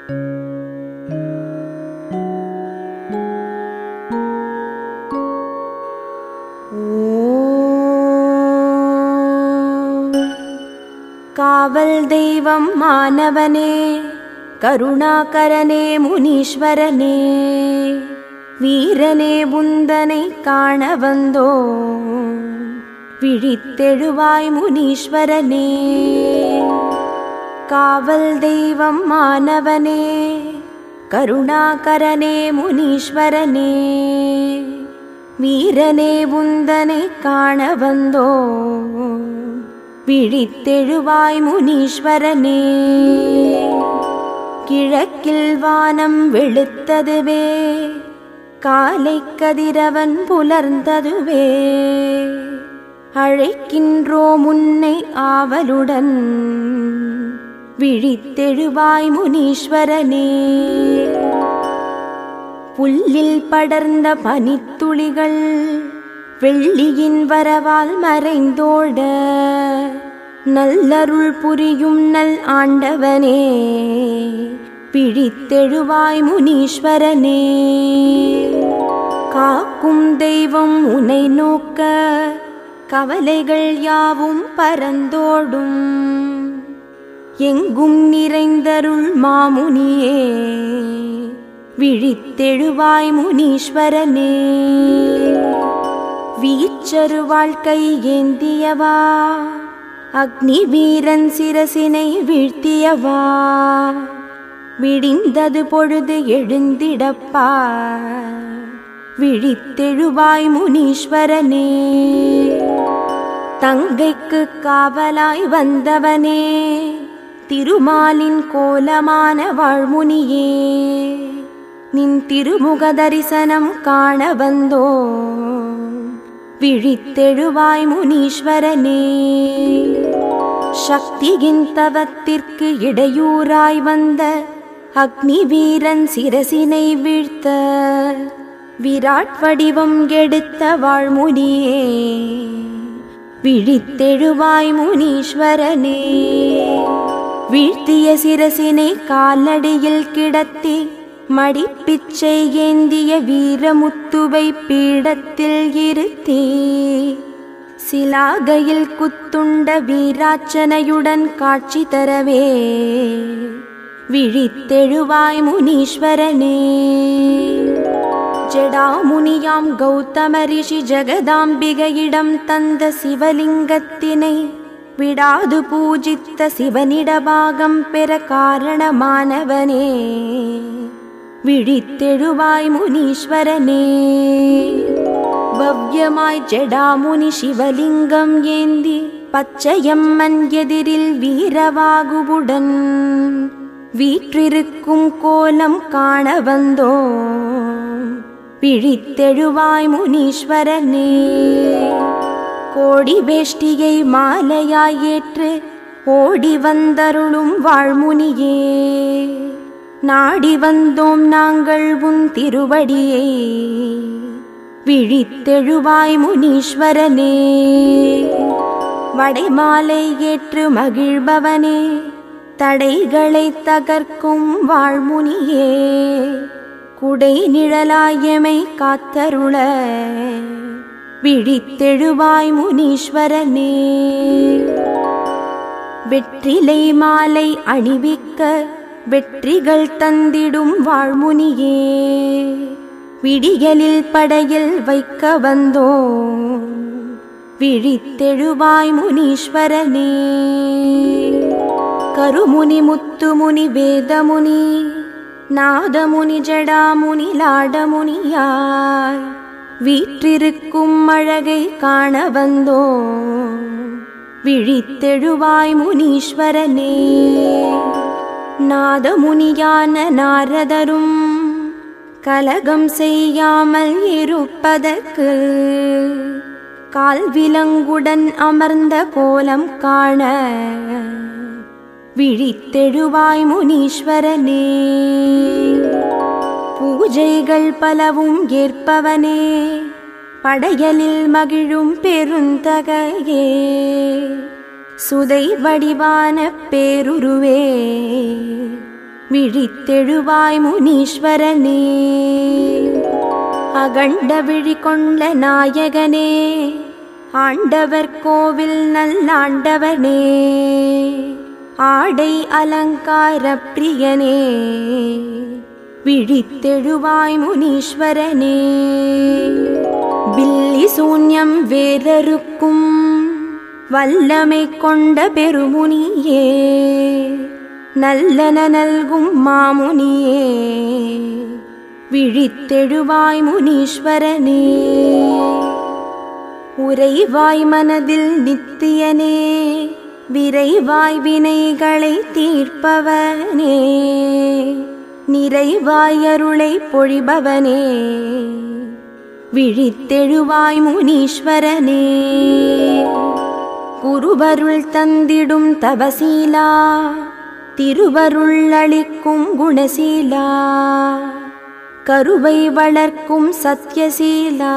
காவல் தெய்வம் மாணவனே கருணாகரனே முனீஸ்வரனே வீரனே புந்தனை காண வந்தோ விழித்தெழுவாய் முனீஸ்வரனே காவல் தெய்வம் மாணவனே கருணாகரனே முனீஸ்வரனே வீரனே புந்தனை காண வந்தோ விழித்தெழுவாய் முனீஸ்வரனே கிழக்கில் வானம் வெளுத்ததுவே காலை கதிரவன் புலர்ந்ததுவே அழைக்கின்றோ முன்னை ஆவலுடன் விழித்தெழுவாய் முனீஸ்வரனே புல்லில் படர்ந்த பனித்துளிகள் வெள்ளியின் வரவால் மறைந்தோட நல்லருள் புரியும் நல் ஆண்டவனே பிழித்தெழுவாய் முனீஸ்வரனே காக்கும் தெய்வம் உனை நோக்க கவலைகள் யாவும் பரந்தோடும் எங்கும் நிறைந்தருள் மாமுனியே விழித்தெழுவாய் முனீஸ்வரனே வீச்சரு வாழ்க்கை ஏந்தியவா அக்னி வீரன் சிரசினை வீழ்த்தியவா விடிந்தது பொழுது எழுந்திடப்பா விழித்தெழுவாய் முனீஸ்வரனே தங்கைக்கு காவலாய் வந்தவனே திருமாலின் கோலமான வாழ்முனியே நின் திருமுக தரிசனம் காண வந்தோ விழித்தெழுவாய் முனீஸ்வரனே சக்தியின் தவத்திற்கு இடையூறாய் வந்த அக்னி வீரன் சிரசினை வீழ்த்த விராட் வடிவம் எடுத்த வாழ்முனியே விழித்தெழுவாய் முனீஸ்வரனே வீழ்த்திய சிரசினை காலடியில் கிடத்தி மடிப்பிச்சை ஏந்திய வீரமுத்துவை பீடத்தில் இருத்தி சிலாகையில் குத்துண்ட வீராச்சனையுடன் காட்சி தரவே விழித்தெழுவாய் முனீஸ்வரனே ஜடாமுனியாம் கௌதம ரிஷி ஜெகதாம்பிகையிடம் தந்த சிவலிங்கத்தினை விடாது பூஜித்த சிவனிடபாகம் பெற காரணமானவனே விழித்தெழுவாய் முனீஸ்வரனே பவ்யமாய் ஜடாமுனி சிவலிங்கம் ஏந்தி பச்சையம்மன் எதிரில் வீரவாகுவுடன் வீற்றிருக்கும் கோலம் காண வந்தோ விழித்தெழுவாய் முனீஸ்வரனே கோடி வேஷ்டியை மாலையாய் ஏற்று ஓடி வந்தருளும் வாழ்முனியே நாடி வந்தோம் நாங்கள் உன் திருவடியை விழித்தெழுவாய் முனீஸ்வரனே வடைமாலை ஏற்று மகிழ்பவனே தடைகளை தகர்க்கும் வாழ்முனியே குடை நிழலாயமை காத்தருள விழித்தெழுவாய் முனீஸ்வரனே வெற்றிலை மாலை அணிவிக்க வெற்றிகள் தந்திடும் வாழ்முனியே விடியலில் படையில் வைக்க வந்தோ விழித்தெழுவாய் முனீஸ்வரனே கருமுனி முத்துமுனி வேதமுனி நாதமுனி ஜடாமுனி லாடமுனியாய் வீற்றிருக்கும் அழகை காண வந்தோ விழித்தெழுவாய் முனீஸ்வரனே நாதமுனியான நாரதரும் கலகம் செய்யாமல் இருப்பதற்கு கால்விலங்குடன் அமர்ந்த கோலம் காண விழித்தெழுவாய் முனீஸ்வரனே பூஜைகள் பலவும் ஏற்பவனே படையலில் மகிழும் பெருந்தகையே சுதை வடிவான பேருருவே விழித்தெழுவாய் முனீஸ்வரனே அகண்ட விழி கொண்ட நாயகனே ஆண்டவர் கோவில் நல்லாண்டவனே ஆடை அலங்கார பிரியனே விழித்தெழுவாய் முனீஸ்வரனே பில்லி சூன்யம் வேறருக்கும் வல்லமை கொண்ட பெருமுனியே நல்லன நல்கும் மாமுனியே விழித்தெழுவாய் முனீஸ்வரனே உறைவாய் மனதில் நித்தியனே விரைவாய் வினைகளை தீர்ப்பவனே நிறைவாய் அருளை பொழிபவனே விழித்தெழுவாய் முனீஸ்வரனே குருவருள் தந்திடும் தவசீலா திருவருள் அளிக்கும் குணசீலா கருவை வளர்க்கும் சத்யசீலா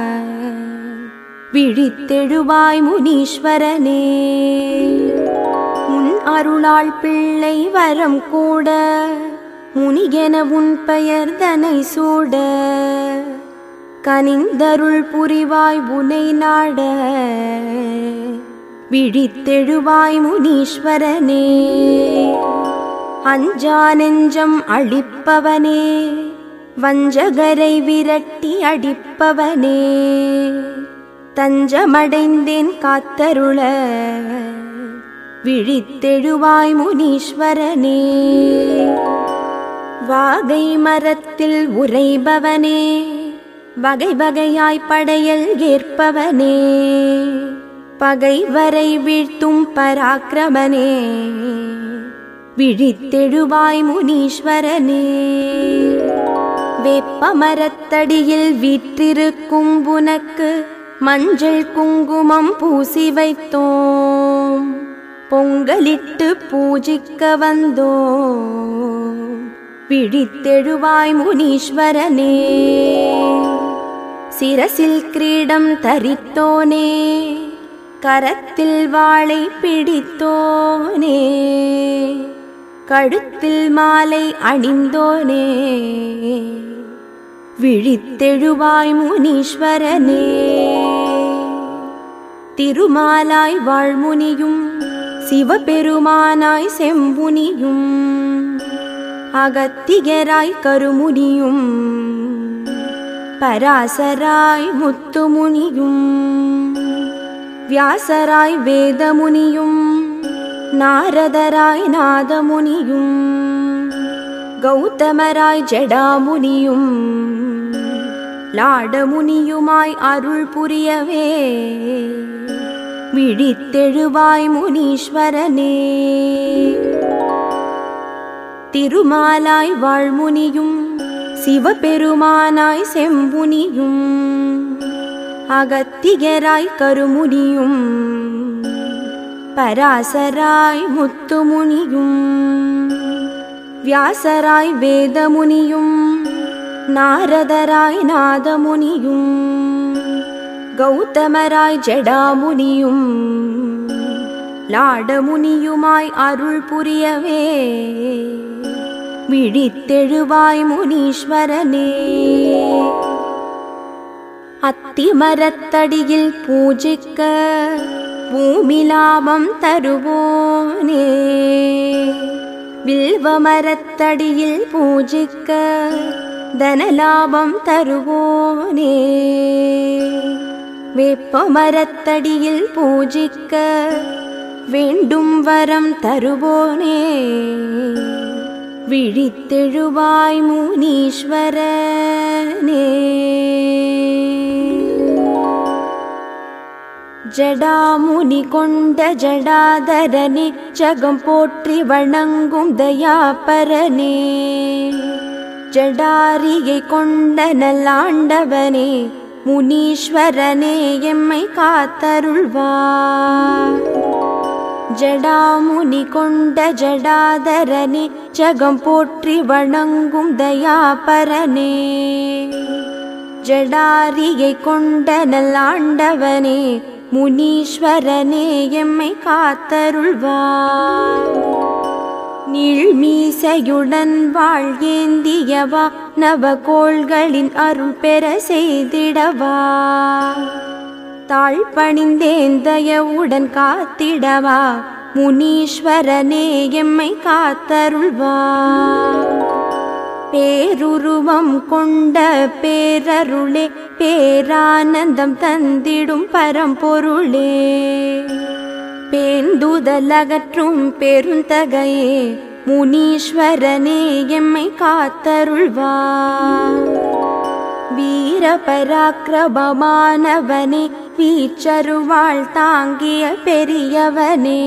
விழித்தெழுவாய் முனீஸ்வரனே உன் அருளால் பிள்ளை வரம் கூட முனிகென உன் பெயர் தனை சூட கனிந்தருள் புரிவாய் உனை நாட விழித்தெழுவாய் முனீஸ்வரனே அஞ்சா நெஞ்சம் அழிப்பவனே வஞ்சகரை விரட்டி அடிப்பவனே தஞ்சமடைந்தேன் காத்தருள விழித்தெழுவாய் முனீஸ்வரனே வாகை மரத்தில் உறைபவனே வகை வகையாய் படையல் ஏற்பவனே பகை வரை வீழ்த்தும் பராக்கிரமனே விழித்தெழுவாய் முனீஸ்வரனே வேப்ப மரத்தடியில் வீற்றிருக்கும் உனக்கு மஞ்சள் குங்குமம் பூசி வைத்தோம் பொங்கலிட்டு பூஜிக்க வந்தோம் விழித்தெழுவாய் முனீஸ்வரனே சிரசில் கிரீடம் தரித்தோனே கரத்தில் வாளை பிடித்தோனே கழுத்தில் மாலை அணிந்தோனே விழித்தெழுவாய் முனீஸ்வரனே திருமாலாய் வாழ்முனியும் சிவபெருமானாய் செம்புனியும் அகத்திகராய் கருமுனியும் பராசராய் முத்துமுனியும் வியாசராய் வேதமுனியும் நாரதராய் நாதமுனியும் கௌதமராய் ஜடாமுனியும் லாடமுனியுமாய் அருள் புரியவே விழித்தெழுவாய் முனீஸ்வரனே திருமாலாய் வாழ்முனியும் சிவபெருமானாய் செம்புனியும் அகத்திகராய் கருமுனியும் பராசராய் முத்துமுனியும் வியாசராய் வேதமுனியும் நாரதராய் நாதமுனியும் கௌதமராய் ஜடாமுனியும் லாடமுனியுமாய் அருள் புரியவே விழித்தெழுவாய் முனீஸ்வரனே அத்திமரத்தடியில் பூஜிக்க பூமி லாபம் தருவோனே வில்வமரத்தடியில் பூஜிக்க தனலாபம் தருவோனே வேப்பமரத்தடியில் பூஜிக்க வேண்டும் வரம் தருவோனே விழித்தெழுவாய் முனீஸ்வரனே ஜடாமுனி கொண்ட ஜடாதரனே ஜகம் போற்றி வணங்கும் தயாபரனே ஜடாரியை கொண்ட நல்லாண்டவனே முனீஸ்வரனே எம்மை காத்தருள்வார் ஜடாமுனி கொண்ட ஜடாதரனே ஜகம் போற்றி வணங்கும் தயாபரனே ஜடாரியை கொண்ட நல்லாண்டவனே முனீஸ்வரனே எம்மை காத்தருள்வார் நீள்மீசையுடன் வாழ் ஏந்தியவா நவகோள்களின் அருள் பெற செய்திடவா தாழ் பணிந்தேந்தயவுடன் காத்திடவா முனீஸ்வரனே எம்மை காத்தருள்வா பேருருவம் கொண்ட பேரருளே பேரானந்தம் தந்திடும் பரம்பொருளே பேந்துதலகற்றும் பெருந்தகையே முனீஸ்வரனே எம்மை காத்தருள்வா வீர பராக்கிரமமானவனே வீச்சருவாள் தாங்கிய பெரியவனே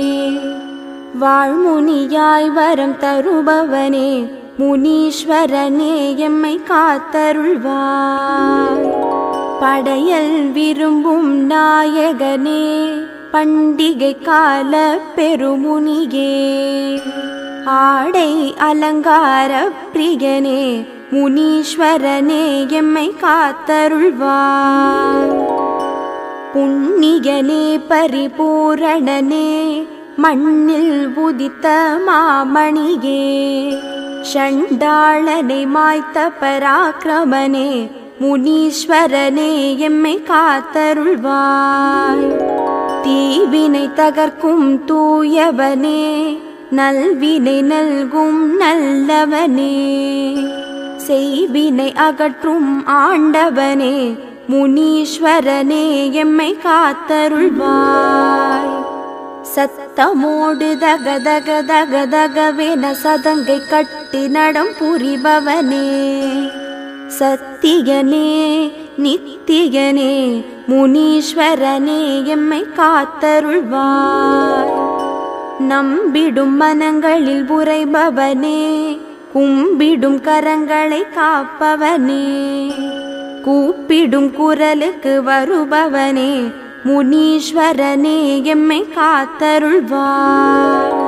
வாழ்முனியாய் வரம் தருபவனே முனீஸ்வரனே எம்மை காத்தருள்வாய் படையல் விரும்பும் நாயகனே பண்டிகை கால பெருமுனியே ஆடை அலங்கார பிரியனே முனீஸ்வரனே எம்மை காத்தருள்வாய் புண்ணியனே பரிபூரணனே மண்ணில் உதித்த மாமணியே ஷண்டாளனை மாய்த்த பராக்கிரமனே முனீஸ்வரனே எம்மை காத்தருள்வாய் தீவினை தகர்க்கும் தூயவனே நல்வினை நல்கும் நல்லவனே செய்வினை அகற்றும் ஆண்டவனே முனீஸ்வரனே எம்மை காத்தருள்வாய் சத்தமோடு தக தக தக தகவென சதங்கை கட்டி நடம் புரிபவனே சத்தியனே நித்தியனே முனீஸ்வரனே எம்மை காத்தருள்வாய் நம்பிடும் மனங்களில் உரைபவனே கும்பிடும் கரங்களை காப்பவனே கூப்பிடும் குரலுக்கு வருபவனே முனீஸ்வரனே எம்மை காத்தருள்வார்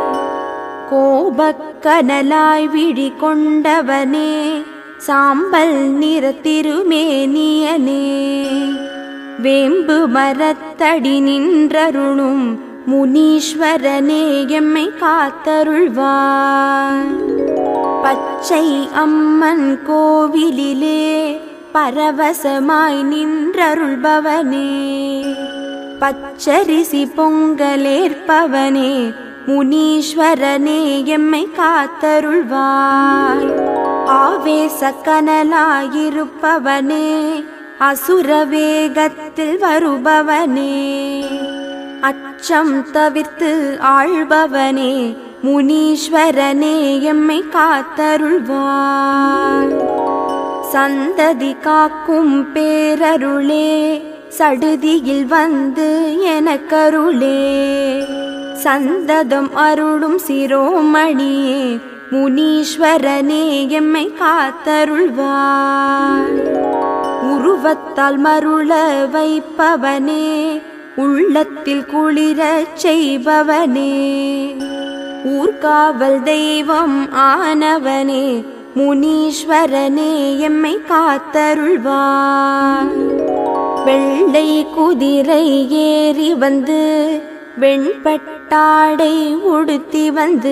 கோபக்கனலாய் விழி கொண்டவனே சாம்பல் நிற திருமேனியனே வேம்பு மரத்தடி நின்றருளும் முனீஸ்வரனே எம்மை காத்தருள்வார் பச்சை அம்மன் கோவிலிலே பரவசமாய் நின்றருள்பவனே பச்சரிசி பொங்கலேற்பவனே முனீஸ்வரனே எம்மை காத்தருள்வாய் ஆவேச கனலாயிருப்பவனே அசுர வேகத்தில் வருபவனே அச்சம் தவிர்த்து ஆள்பவனே முனீஸ்வரனே எம்மை காத்தருள்வாய் சந்ததி காக்கும் பேரருளே சடுதியில் வந்து எனக்கருளே சந்ததம் அருளும் சிரோமணியே முனீஸ்வரனே எம்மை காத்தருள்வாய் உருவத்தால் மருள வைப்பவனே உள்ளத்தில் குளிரச் செய்பவனே ஊர்காவல் தெய்வம் ஆனவனே முனீஸ்வரனே எம்மை காத்தருள்வார் வெள்ளை குதிரை ஏறி வந்து வெண்பட்டாடை உடுத்தி வந்து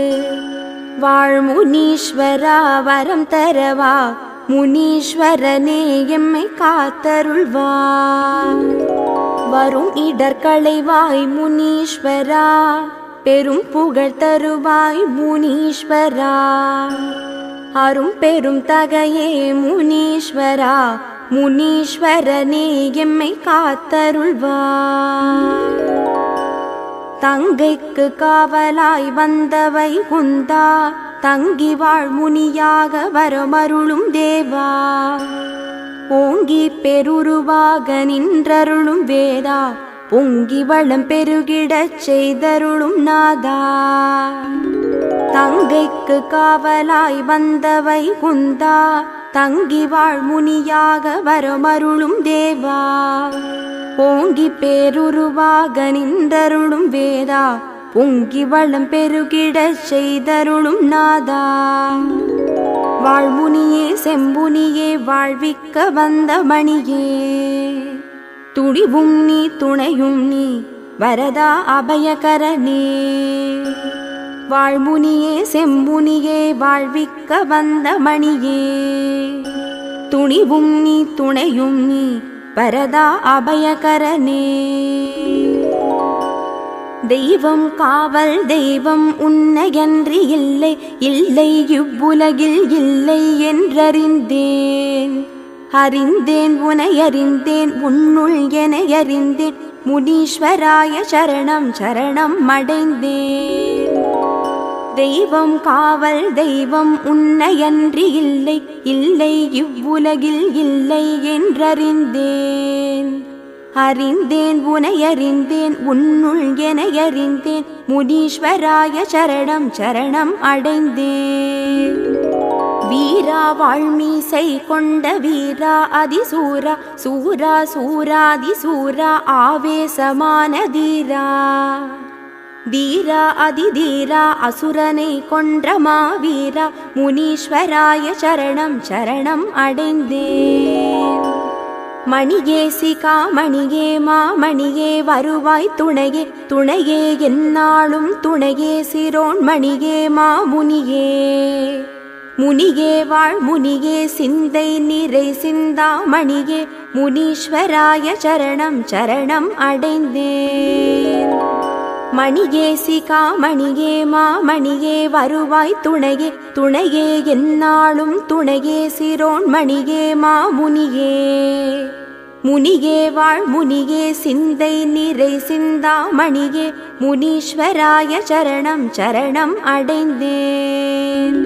வாழ்முனீஸ்வரா வரம் தரவா முனீஸ்வரனே எம்மை காத்தருள்வார் வரும் இடர்களைவாய் முனீஸ்வரா பெரும் புகழ் தருவாய் முனீஸ்வரா அரும் பெரும் தகையே முனீஸ்வரா முனீஸ்வரனே எம்மை காத்தருள்வார் தங்கைக்கு காவலாய் வந்தவை குந்தா தங்கி வாழ் முனியாக வரமருளும் தேவா ஓங்கி பெருருவாக நின்றருளும் வேதா பொங்கி வளம் பெருகிடச் செய்தருளும் நாதா தங்கைக்கு காவலாய் வந்தவை குந்தா தங்கி வாழ் முனியாக வரமருளும் தேவா ஓங்கி பேருருவாக நின்றருளும் வேதா பொங்கி வளம் பெருகிடச் செய்தருளும் நாதா வாழ்முனியே செம்புனியே வாழ்விக்க வந்த மணியே துணிவும் நீ துணையும் நீ வரதா அபயகரனே வாழ்முனியே செம்புனியே வாழ்விக்க வந்த மணியே துணிவும் நீ துணையும் நீ பரதா அபயகரனே தெய்வம் காவல் தெய்வம் உன்னையன்றி இல்லை இல்லை இவ்வுலகில் இல்லை என்றறிந்தேன் அறிந்தேன் உனை அறிந்தேன் உன்னுள் என அறிந்தேன் முனீஸ்வராய சரணம் சரணம் அடைந்தேன் தெய்வம் காவல் தெய்வம் உன்னையன்றி இல்லை இல்லை இவ்வுலகில் இல்லை என்றறிந்தேன் அறிந்தேன் உனை அறிந்தேன் உன்னுள் என அறிந்தேன் முனீஸ்வராய சரணம் சரணம் அடைந்தேன் வீரா வாழ்மீசை கொண்ட வீரா அதிசூரா சூரா சூராதி சூரா ஆவேசமான தீரா தீரா அதிதீரா அசுரனை கொன்ற மாவீரா முனீஸ்வராய சரணம் சரணம் அடைந்தேன் மணியே சிகா மணியே மாமணியே வருவாய் துணையே துணையே எந்நாளும் துணையே சிரோன் மணியே மாமுனியே முனியே வாழ் முனியே சிந்தை நிறை சிந்தாமணியே முனீஸ்வராய சரணம் சரணம் அடைந்தேன் மணியே சிகா மணியே மாமணியே வருவாய் துணையே துணையே எந்நாளும் துணையே சிரோன் மணியே மாமுனியே முனியே வாழ் முனியே சிந்தை நிறை சிந்தாமணியே முனீஸ்வராய சரணம் சரணம் அடைந்தேன்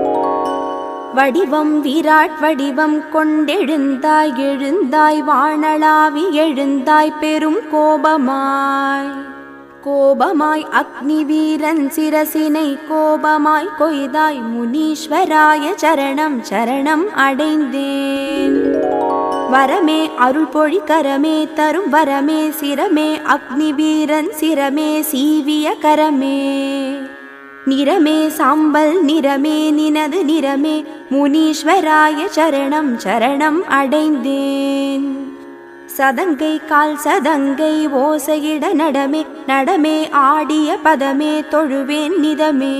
வடிவம் விராட் வடிவம் கொண்டெழுந்தாய் எழுந்தாய் வானளாவி எழுந்தாய் பெரும் கோபமாய் கோபமாய் அக்னி வீரன் சிரசினை கோபமாய் கொய்தாய் முனீஸ்வராய சரணம் சரணம் அடைந்தேன் வரமே அருள் பொழி கரமே தரும் வரமே சிரமே அக்னி வீரன் சிரமே சீவிய கரமே நிறமே சாம்பல் நிறமே நினது நிறமே முனீஸ்வராய சரணம் சரணம் அடைந்தேன் சதங்கை கால் சதங்கை ஓசையிட நடமே நடமே ஆடிய பதமே தொழுவேன் நிதமே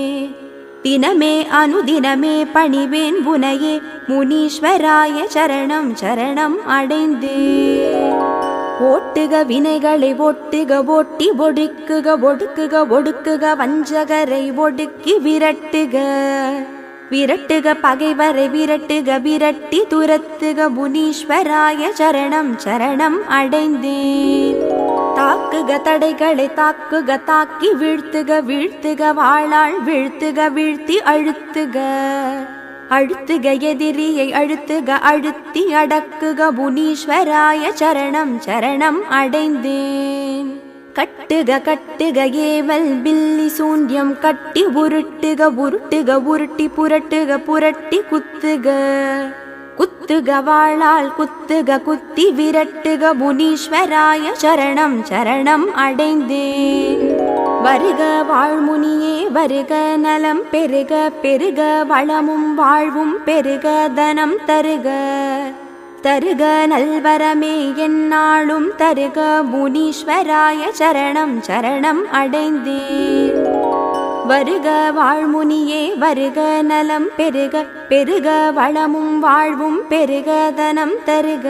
தினமே அனுதினமே பணிவேன் புனையே முனீஸ்வராய சரணம் சரணம் அடைந்தேன் ஓட்டுக வினைகளை ஒட்டுக ஒட்டி ஒடுக்குக ஒடுக்குக ஒடுக்குக வஞ்சகரை ஒடுக்கி விரட்டுக விரட்டுக பகைவரை விரட்டுக விரட்டி துரத்துக முனீஸ்வராய சரணம் சரணம் அடைந்தேன் தாக்குக தடைகளை தாக்குக தாக்கி வீழ்த்துக வீழ்த்துக வாழாள் வீழ்த்துக வீழ்த்தி அழுத்துக அழுத்துக எதிரியை அழுத்துக அழுத்தி அடக்குக முனீஸ்வராய சரணம் சரணம் அடைந்தேன் கட்டுக கட்டுக ஏவல் பில்லி சூன்யம் கட்டி உருட்டுக உருட்டுக உருட்டி புரட்டுக புரட்டி குத்துக குத்துக வாழால் குத்துக குத்தி விரட்டுக முனீஸ்வராய சரணம் சரணம் அடைந்தேன் வருக வாழ்முனியே வருக நலம் பெருக பெருக வளமும் வாழ்வும் பெருக தனம் தருக தருக நல்வரமே எந்நாளும் தருக முனீஸ்வராய சரணம் சரணம் அடைந்தேன் வருக வாழ்முனியே வருக நலம் பெருக பெருக வளமும் வாழ்வும் பெருக தனம் தருக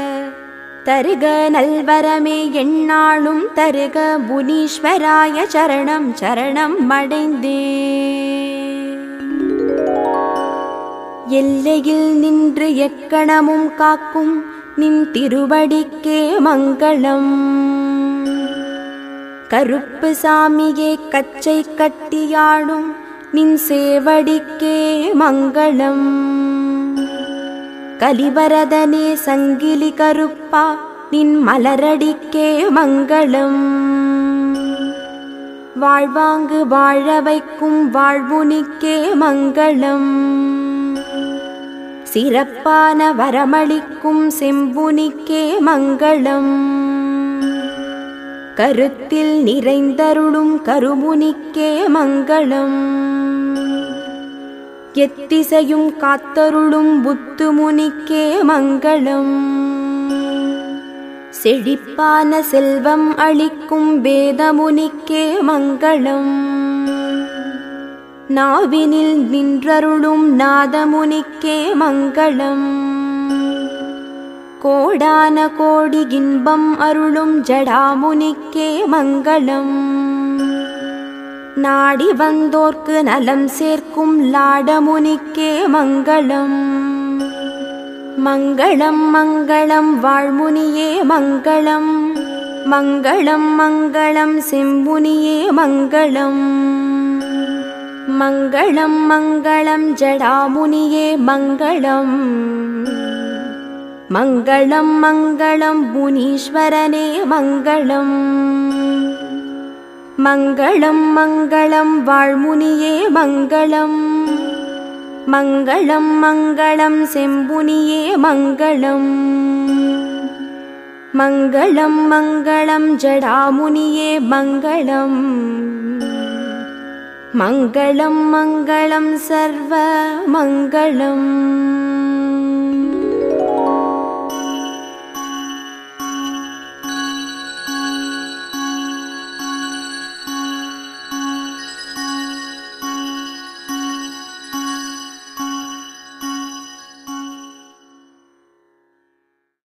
தருக நல்வரமே எந்நாளும் தருக புனீஸ்வராய சரணம் சரணம் அடைந்தேன் எல்லையில் நின்று எக்கணமும் காக்கும் நின் திருவடிக்கே மங்களம் கருப்பு சாமியே கச்சை கட்டியாடும் நின் சேவடிக்கே மங்களம் கலிவரதனே சங்கிலி கருப்பா நின் மலரடிக்கே மங்களம் வாழ்வாங்கு வாழ வைக்கும் வாழ்வுனிக்கே மங்களம் சிறப்பான வரமளிக்கும் செம்புனிக்கே மங்களம் கருத்தில் நிறைந்தருளும் கருமுனிக்கே மங்களம் எத்திசையும் காத்தருளும் புத்துமுனிக்கே மங்களம் செழிப்பான செல்வம் அளிக்கும் வேதமுனிக்கே மங்களம் நாவினில் நின்றருளும் நாதமுனிக்கே மங்களம் கோடான கோடி இன்பம் அருளும் ஜடாமுனிக்கே மங்களம் நாடி வந்தோர்க்கு நலம் சேர்க்கும் லாடமுனிக்கே மங்களம் மங்களம் மங்களம் வாழ்முனியே மங்களம் மங்களம் மங்களம் செம்புனியே மங்களம் மங்களம் மங்களம் ஜடாமுனியே மங்களம் மங்களம் மங்களம் முனீஸ்வரனே மங்களம் மங்களம் மங்களம் வாழ்முனியே மங்களம் மங்களம் மங்களம் செம்புனியே மங்களம் மங்களம் மங்களம் ஜடாமுனியே மங்களம் மங்களம் மங்களம் சர்வ மங்களம்